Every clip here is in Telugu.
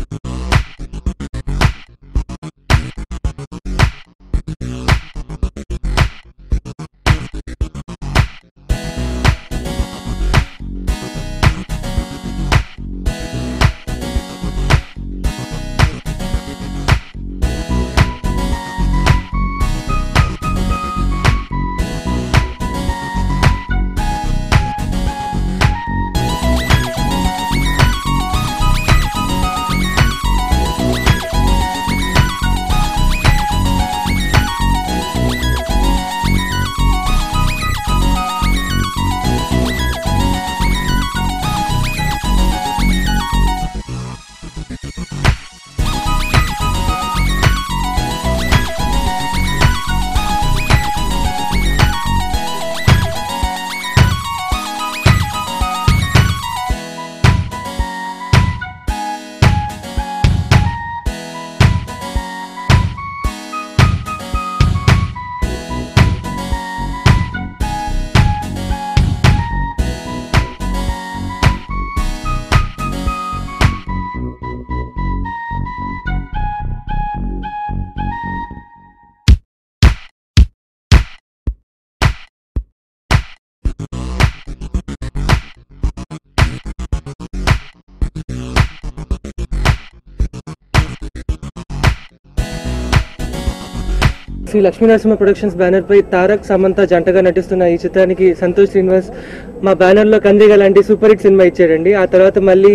శ్రీ లక్ష్మీ నరసింహ ప్రొడక్షన్స్ బ్యానర్ పై తారక్ సమంత జంటగా నటిస్తున్న ఈ చిత్రానికి సంతోష్ శ్రీనివాస్ మా బ్యానర్ లో కందిగ లాంటి సూపర్ హిట్ సినిమా ఇచ్చాడండి ఆ తర్వాత మళ్ళీ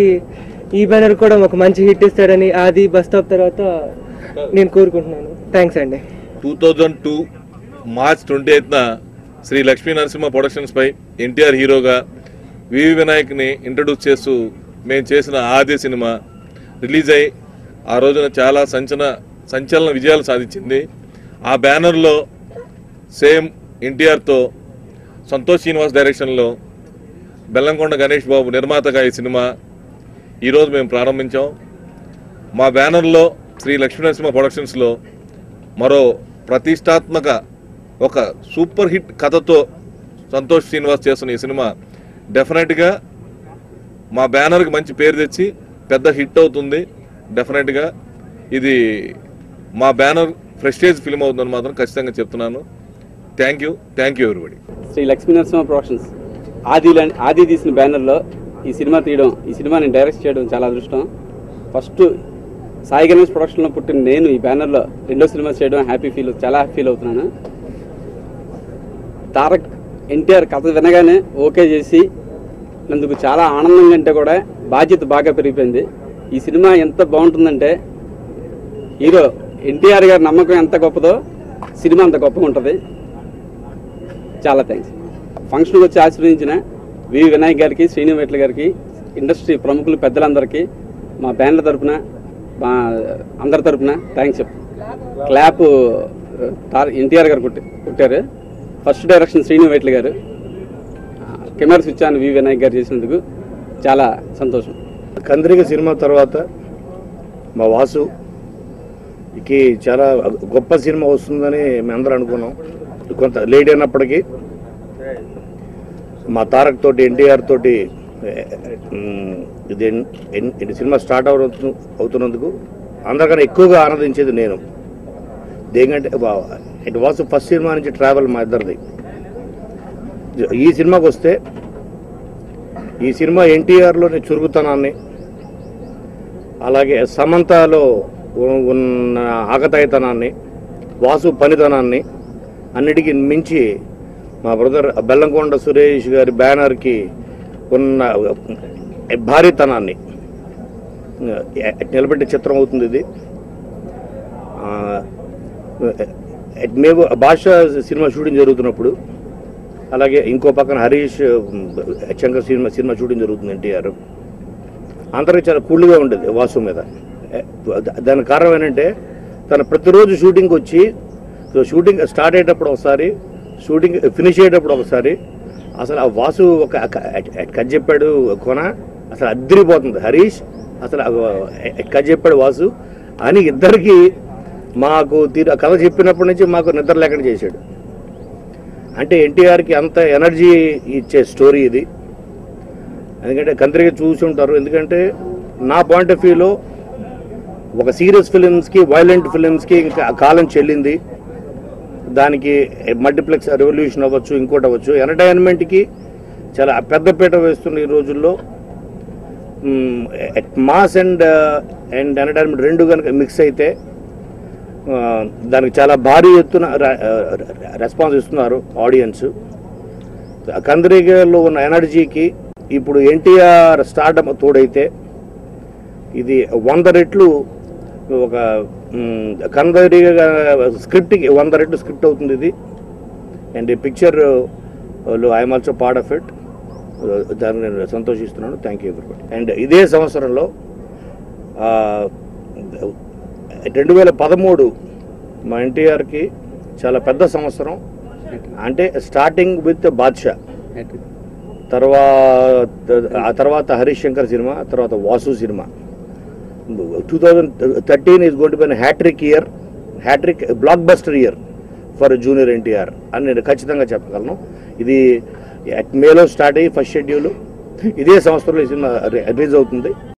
ఈ బ్యానర్ కూడా ఒక మంచి హిట్ ఇస్తాడని ఆది బస్ స్టాప్ తర్వాత నేను కోరుకుంటున్నాను థ్యాంక్స్ అండి two thousand two March twenty ఎయిత్న శ్రీ లక్ష్మీ నరసింహ ప్రొడక్షన్స్ పై ఎన్టీఆర్ హీరోగా వివి వినాయక్ని ఇంట్రడ్యూస్ చేస్తూ మేము చేసిన ఆది సినిమా రిలీజ్ అయి ఆ రోజున చాలా సంచలన సంచలన విజయాలు సాధించింది ఆ బ్యానర్లో సేమ్ ఎన్టీఆర్తో సంతోష్ శ్రీనివాస్ డైరెక్షన్లో బెల్లంకొండ గణేష్ బాబు నిర్మాతగా ఈ సినిమా ఈరోజు మేము ప్రారంభించాం మా బ్యానర్లో శ్రీ లక్ష్మీనరసింహ ప్రొడక్షన్స్లో మరో ప్రతిష్టాత్మక ఒక సూపర్ హిట్ కథతో సంతోష్ శ్రీనివాస్ చేస్తున్న ఈ సినిమా డెఫినెట్గా మా బ్యానర్కి మంచి పేరు తెచ్చి పెద్ద హిట్ అవుతుంది డెఫినెట్గా ఇది మా బ్యానర్ ప్రెస్టేజ్ ఫిల్మ్ అవుతుందని మాత్రం ఖచ్చితంగా చెప్తున్నాను thank you thank you everybody Shri Lakshmi Narasimha productions Aadi లాంటి ఆది తీసిన బ్యానర్లో ఈ సినిమా తీయడం ఈ సినిమాని డైరెక్ట్ చేయడం చాలా అదృష్టం ఫస్ట్ సాయి గణేష్ ప్రొడక్షన్లో పుట్టిన నేను ఈ బ్యానర్లో రెండో సినిమా చేయడం హ్యాపీ ఫీల్ చాలా ఫీల్ అవుతున్నాను తారక్ ఎన్టీఆర్ కథ వినగానే ఓకే చేసి నందుకు చాలా ఆనందం కంటే కూడా బాధ్యత బాగా పెరిగిపోయింది ఈ సినిమా ఎంత బాగుంటుందంటే హీరో ఎన్టీఆర్ గారి నమ్మకం ఎంత గొప్పదో సినిమా అంత గొప్పగా ఉంటుంది చాలా థ్యాంక్స్ ఫంక్షన్కి వచ్చి ఆశీర్వదించిన వి వినాయక్ గారికి శ్రీను వెట్ల గారికి ఇండస్ట్రీ ప్రముఖులు పెద్దలందరికీ మా బ్యాండ్ల తరపున మా అందరి తరపున థ్యాంక్స్ చెప్ క్లాప్ ఎన్టీఆర్ గారు కొట్టి కొట్టారు ఫస్ట్ డైరెక్షన్ శ్రీను వెట్ల గారు camera switch on V Vinayak గారు చేసినందుకు చాలా సంతోషం కంద్రిక సినిమా తర్వాత మా వాసు కి చాలా గొప్ప సినిమా వస్తుందని మేమందరం అనుకున్నాం కొంత లేట్ అయినప్పటికీ మా తారక్ తోటి ఎన్టీఆర్ తోటి ఉమ్, ఇది ఎన్- ఎన్- ఇది సినిమా స్టార్ట్ అవుతు అవుతున్నందుకు అందరికన్నా ఎక్కువగా ఆనందించేది నేను దేనికంటే ఇట్ వాసు ఫస్ట్ సినిమా నుంచి ట్రావెల్ మా ఇద్దరిది ఈ సినిమాకి వస్తే ఈ సినిమా ఎన్టీఆర్లోని చురుకుతనాన్ని అలాగే సమంతలో ఉ- ఉన్న ఆకతాయితనాన్ని వాసు పనితనాన్ని అన్నిటికీ మించి మా బ్రదర్ బెల్లంకొండ సురేష్ గారి బ్యానర్కి ఉన్న భారీతనాన్ని ఎ- నిలబెట్టే చిత్రం అవుతుంది ఇది ఆ, మేము భాష సినిమా షూటింగ్ జరుగుతున్నప్పుడు అలాగే ఇంకో పక్కన Harish um, Shankar cinema cinema shooting జరుగుతుంది ఎన్టీఆర్ అందరికీ చాలా కూల్గా ఉండేది వాసు మీద ఏ, దా- దానికి కారణం ఏంటంటే తను ప్రతిరోజు షూటింగ్కి వచ్చి సో షూటింగ్ స్టార్ట్ అయ్యేటప్పుడు ఒకసారి షూటింగ్ ఫినిష్ అయ్యేటప్పుడు ఒకసారి అసలు ఆ వాసు ఒక క- కథ చెప్పాడు కొన అసలు అద్దరిపోతుంది హరీష్ అసలు ఆ కథ చెప్పాడు వాసు అని ఇద్దరికి మాకు తీరు కథ చెప్పినప్పటి నుంచి మాకు నిద్ర లేకుండా చేశాడు అంటే ఎన్టీఆర్కి అంత ఎనర్జీ ఇచ్చే స్టోరీ ఇది ఎందుకంటే కంత్రిగా చూసి ఉంటారు ఎందుకంటే నా పాయింట్ ఆఫ్ వ్యూలో ఒక సీరియస్ ఫిలిమ్స్కి వైలెంట్ ఫిలిమ్స్కి ఇంకా కాలం చెల్లింది దానికి మల్టీప్లెక్స్ రెవల్యూషన్ అవ్వచ్చు ఇంకోటి అవ్వచ్చు ఎంటర్టైన్మెంట్కి చాలా పెద్దపీట వేస్తున్న ఈ రోజుల్లో మాస్ అండ్ అండ్ ఎంటర్టైన్మెంట్ రెండు కనుక మిక్స్ అయితే ఆ, దానికి చాలా భారీ ఎత్తున రెస్పాన్స్ ఇస్తున్నారు ఆడియన్స్ కందిరిగలో ఉన్న ఎనర్జీకి ఇప్పుడు ఎన్టీఆర్ స్టార్డమ్ తోడైతే ఇది వంద రెట్లు ఒక కందరిగా స్క్రిప్ట్కి వంద రెట్లు స్క్రిప్ట్ అవుతుంది ఇది అండ్ ఈ పిక్చర్ లో I'm also part of it దాన్ని నేను సంతోషిస్తున్నాను థ్యాంక్ యూ ఎవ్రీబడి అండ్ ఇదే సంవత్సరంలో ఆ, రెండు వేల పదమూడు మా ఎన్టీఆర్కి చాలా పెద్ద సంవత్సరం అంటే స్టార్టింగ్ విత్ బాద్షా తర్వాత ఆ తర్వాత హరీష్ శంకర్ సినిమా తర్వాత Vasu cinema two thousand thirteen is got be hattrick year hattrick blockbuster year for junior NTR అని నేను ఖచ్చితంగా చెప్పగలను ఇది మేలో స్టార్ట్ అయ్యి ఫస్ట్ షెడ్యూల్ ఇదే సంవత్సరంలో ఈ సినిమా రిలీజ్ అవుతుంది